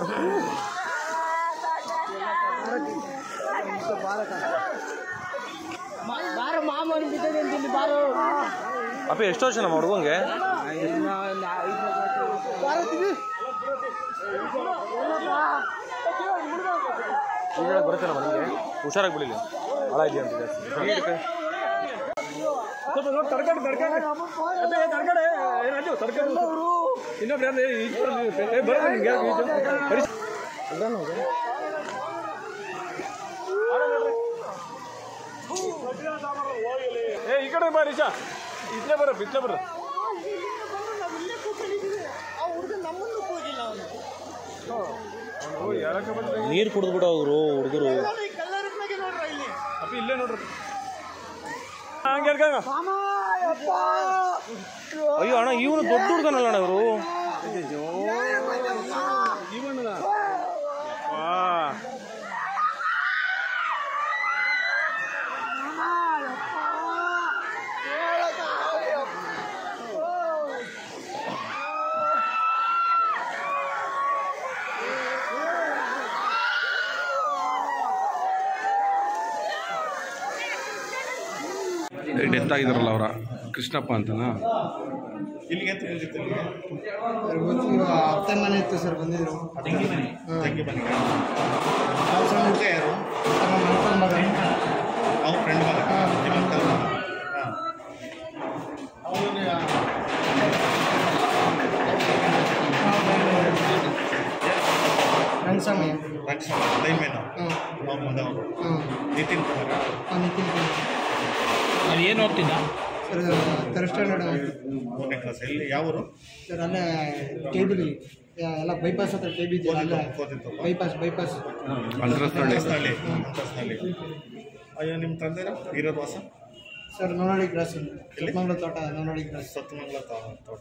ಬಾರೋ ಮಾಮೂಲಿ ಬಿದ್ದದೆ ಅಂತೀನಿ ಬಾರೋ ಅಪ್ಪ ಎಷ್ಟು ವರ್ಷ ನಮ್ಮ ಹುಡುಗಂಗೆ ಈಗೇಳಕ್ಕೆ ಬರುತ್ತೆ ನಮ್ಮ ಮನೆಗೆ ಹುಷಾರಾಗಿ ಬಿಡಿಲಿ ಭಾಳ ಇದೆಯಾ ಅಂತ ಜಾಸ್ತಿ ತಡ್ಕೊಂಡು ತಡ್ಕೊಂಡು ಅದೇ ತಡ್ಕಡೆ ರಾಜು ತಡ್ಕೊಂಡು ಇನ್ನೊಬ್ರು ಯಾರು ಈ ಬರೋದು ನಿಮ್ಗೆ ಯಾರು ಈಜು? ಹರೀಶ್. ಏ ಈ ಕಡೆ ಬಾ ರೀಶಾ ಇದ್ಲೇ ಬರ ಬಿತ್ಲೇ ಬರ ಓ ಯಾರಕ್ಕೆ ಬಂದ್ರೆ ನೀರು ಕುಡಿದ್ಬಿಟ್ಟು ಅವರು ಹುಡುಗರು ಅಪ್ಪ ಇಲ್ಲೇ ನೋಡ್ರಿ ಹಂಗೆ ಹೇಳ್ಕಂಗ ಅಯ್ಯೋ ಅಣ್ಣ ಇವನು ದೊಡ್ಡ ಹುಡುಗನಲ್ಲ ಅಣ್ಣ ಇವರು ಡೆತ್ ಆಗಿದಾರಲ್ಲ ಅವರ ಕೃಷ್ಣಪ್ಪ ಅಂತನಾ ಇಲ್ಲಿಗೆ ಅಂತ ಬಂದಿತ್ತು ಇಲ್ಲಿಗೆ ಅತ್ತೆ ಮನೆ ಇತ್ತು ಸರ್ ಬಂದಿದ್ರು ತಂಗಿ ಮನೆ ತಂಗಿ ಮನೆ ಸಣ್ಣ ಹುಡುಗ ಯಾರು ಅವ್ರ ಫ್ರೆಂಡ್ ಮಗ ನಿಮ್ಮ ಅಂಕಲ್ ಮಗ ಹಾಂ ರಂಗಸ್ವಾಮಿ ರಕ್ಷಾ ಲೈನ್ಮೇನು ಹ್ಞೂ ಅವ್ರ ಬಂದವರು ಹ್ಞೂ ನಿತಿನ್ ಕುಮಾರ್ ನಿತಿನ್ ಕುಮಾರ್ ಅದು ಏನು ಓದ್ತಿದ್ದ ಸರ್ ಥರ್ಡ್ ಸ್ಟ್ಯಾಂಡರ್ಡ್ ಮೂರನೇ ಕ್ಲಾಸ್ ಎಲ್ಲಿ ಯಾವರು ಸರ್ ಅಲ್ಲೇ ಕೆ ಬಿ ಎಲ್ಲ ಬೈಪಾಸ್ ಹತ್ರ ಕೆ ಬಿ ಇದೆಯಲ್ಲ ಅಲ್ಲೇ ಓದಿತ್ತು ಬೈಪಾಸ್ ಬೈಪಾಸ್ ಅಂತರಸ್ಥಳಿ ಅಂತಸ್ನಹಳ್ಳಿ ಅಂತಸ್ನಹಳ್ಳಿ ಅಯ್ಯೋ ನಿಮ್ಮ ತಂದೆರ ಇರೋದು ವಾಸ ಸರ್ ನೋನಾಡಿ ಕ್ರಾಸ್ ಚಿಕ್ಕಮಂಗ್ಳೂರು ತೋಟ ನೋನಾಡಿ ಕ್ರಾಸ್ ಸತ್ತಮಂಗಲ ತೋಟ